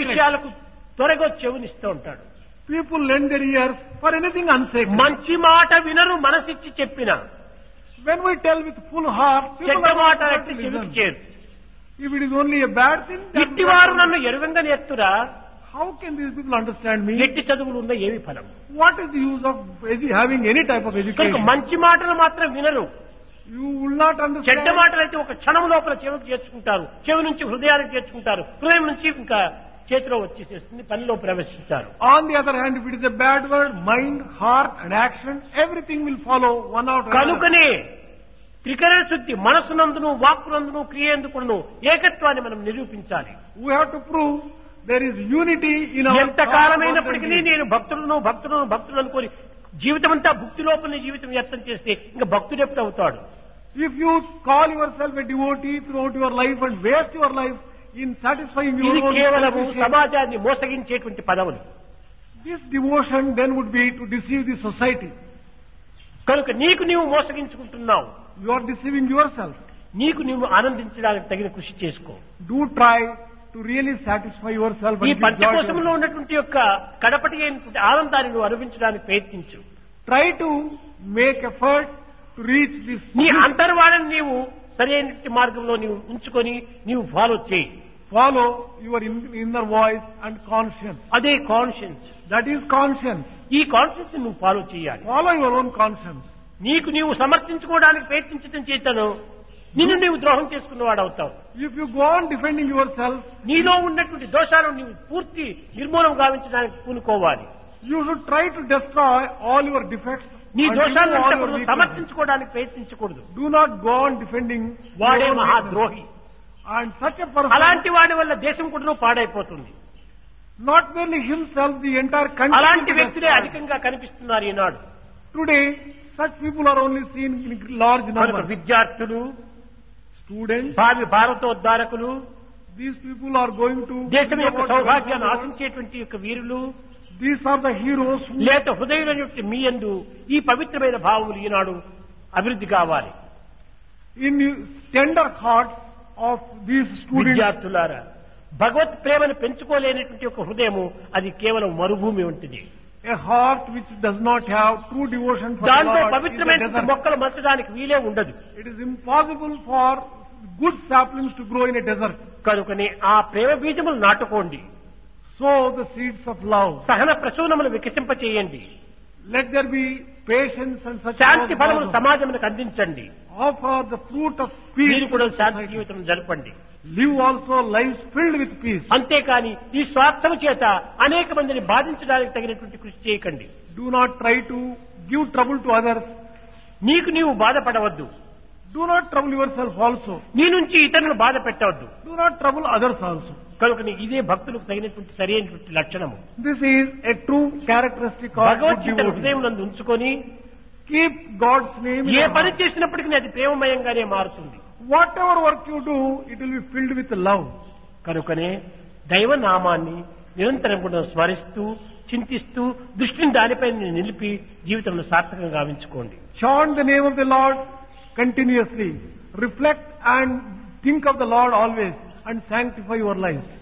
sacred. విషయాలకు త్వరగా చెవునిస్తూ ఉంటాడు People lend their ears for anything unsacred. మంచి మాట వినరు మనసిచ్చి చెప్పిన When we tell with full heart, people చెడ్డ are మాట not ఎట్టి to చెవికి listen. చేరు If it is only a bad thing, then ఇట్టివారు నన్ను ఎరుగంగా నేర్తురా how can these people understand me? ఎట్టి చదువులు ఉన్న ఏమి ఫలం What is the use of edu- having any type of కనుక education? మంచి మాటలు మాత్రం వినరు You will not చెడ్డ understand. మాటలు అయితే ఒక క్షణం లోపల చెవికి చేర్చుకుంటారు చెవి నుంచి హృదయానికి చేర్చుకుంటారు హృదయం నుంచి ఇంకా చేతిలో వచ్చేసేస్తుంది పనిలో ప్రవేశిస్తారు On the other hand, if it is a bad word, mind, heart and action, everything will follow one after another. కనుకనే త్రికరణ శుద్ధి మనసునందును వాక్కునందును క్రియేందుకును ఏకత్వాన్ని మనం నిరూపించాలి We have to prove there is unity in our ఎంత thought, కాలమైనప్పటికీ words and deeds. నేను భక్తులను భక్తులను భక్తులు అనుకోని జీవితం అంతా భక్తి లోపల జీవితం వ్యర్థం చేస్తే ఇంకా భక్తుడు ఎప్పుడు అవుతాడు If you call yourself a devotee throughout your life and waste your life in satisfying your ఇది own కేవలము selfish- సమాజాన్ని మోసగించేటువంటి పదవులు this devotion then would be to deceive the society. కనుక నీకు నీవు మోసగించుకుంటున్నావు You are deceiving yourself. నీకు నీవు ఆనందించడానికి తగిన కృషి చేసుకో Do try to really satisfy yourself ఈ and give joy to పంచకోశంలో yourself. ఉన్నటువంటి యొక్క కడపటి అయినటువంటి ఆనందాన్ని నువ్వు అనుభవించడానికి ప్రయత్నించు Try to make effort to reach this. నీ అంతర్వాణని నీవు సరైన మార్గంలో నీవు ఉంచుకొని నీవు ఫాలో చేయి Follow your in- inner voice and conscience. అదే కాన్షియన్స్ That is conscience. ఈ కాన్షియన్స్ నువ్వు ఫాలో చేయాలి Follow your own conscience. నీకు నీవు సమర్థించుకోవడానికి ప్రయత్నించడం చేతను నిన్ను నీవు ద్రోహం చేసుకున్నవాడు అవుతావు If you go on defending yourself, నీలో ఉన్నటువంటి దోషాలను నీవు పూర్తి నిర్మూలన గావించడానికి పూనుకోవాలి you should try to destroy all your defects. నీ and remove all దోషాలను your నువ్వు weaknesses. సమర్థించుకోవడానికి ప్రయత్నించకూడదు Do not go on defending వాడే your own మహాద్రోహి weaknesses. And such a person, అలాంటి వాడి వల్ల దేశం కూడా పాడైపోతుంది not merely himself, the entire country. అలాంటి will be వ్యక్తులే destroyed. అధికంగా కనిపిస్తున్నారు ఈనాడు Today, such people are only seen in large కనుక numbers. విద్యార్థులు Students, భావి భారతోద్ధారకులు these people are going to. దేశం యొక్క bring about సౌభాగ్యాన్ని development. ఆశించేటువంటి యొక్క వీరులు These are the heroes who లేత హృదయుల యొక్క మీ యందు ఈ పవిత్రమైన భావములు ఈనాడు అభివృద్ధి కావాలి in tender hearts of these students. విద్యార్థులారా భగవత్ ప్రేమను పెంచుకోలేనటువంటి ఒక హృదయము అది కేవలం మరుభూమి ఉంటుంది A heart which does not have true devotion for the దాంట్లో Lord is a పవిత్రమైన desert. మొక్కలు మచ్చడానికి వీలే ఉండదు It is impossible for good saplings to grow in a desert. కనుకనే ఆ ప్రేమ బీజములు నాటుకోండి Sow the seeds of love. సహన ప్రసూనములు వికసింపచేయండి Let there be patience and such. శాంతి ఫలములు blossom. సమాజములకు అందించండి Offer the fruit of peace. మీరు కూడా to శాంతి society. జీవితం జరపండి Live also lives filled with peace. అంతేకాని ఈ స్వార్థము చేత అనేక మందిని బాధించడానికి తగినటువంటి కృషి చేయకండి Do not try to give trouble to others. నీకు నీవు బాధపడవద్దు Do not trouble yourself also. నీ నుంచి ఇతరులను బాధ పెట్టవద్దు Do not trouble others also. కనుక ఇదే భక్తులకు తగినటువంటి సరైనటువంటి లక్షణము This is a true characteristic of good భగవద్గీతను devotee. హృదయం నందు ఉంచుకొని Keep God's name in A your పని heart. చేసినప్పటికీ అది ప్రేమమయంగానే మారుతుంది Whatever work you do, it will be filled with love. కనుకనే దైవ నామాన్ని నిరంతరం కూడా స్మరిస్తూ చింతిస్తూ దృష్టిని దానిపై నిలిపి జీవితంలో సార్థకంగా గావించుకోండి Chant the name of the Lord continuously. Reflect and think of the Lord always and sanctify your lives.